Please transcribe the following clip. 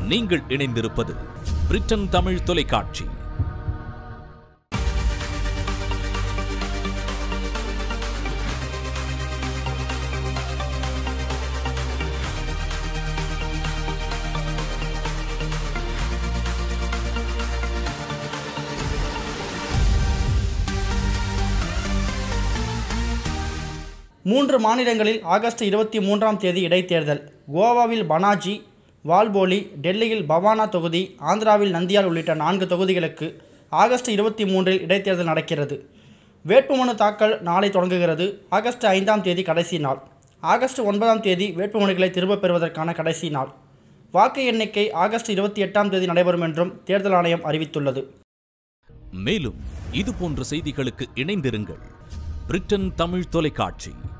நீங்கள் இணைந்திருப்பது பிரிட்டன் தமிழ் தொலைக்காட்சி மூன்று மாநிலங்களில் ஆகஸ்ட் இருபத்தி மூன்றாம் தேதி இடைத்தேர்தல் கோவாவில் பனாஜி வால்போலி டெல்லியில் பவானா தொகுதி ஆந்திராவில் நந்தியால் உள்ளிட்ட நான்கு தொகுதிகளுக்கு ஆகஸ்ட் இருபத்தி மூன்றில் இடைத்தேர்தல் நடக்கிறது வேட்புமனு தாக்கல் நாளை தொடங்குகிறது ஆகஸ்ட் ஐந்தாம் தேதி கடைசி நாள் ஆகஸ்ட் ஒன்பதாம் தேதி வேட்புமனுக்களை திரும்பப் பெறுவதற்கான கடைசி நாள் வாக்கு எண்ணிக்கை ஆகஸ்ட் இருபத்தி எட்டாம் தேதி நடைபெறும் என்றும் தேர்தல் ஆணையம் அறிவித்துள்ளது மேலும் இது போன்ற செய்திகளுக்கு இணைந்திருங்கள் பிரிட்டன் தமிழ் தொலைக்காட்சி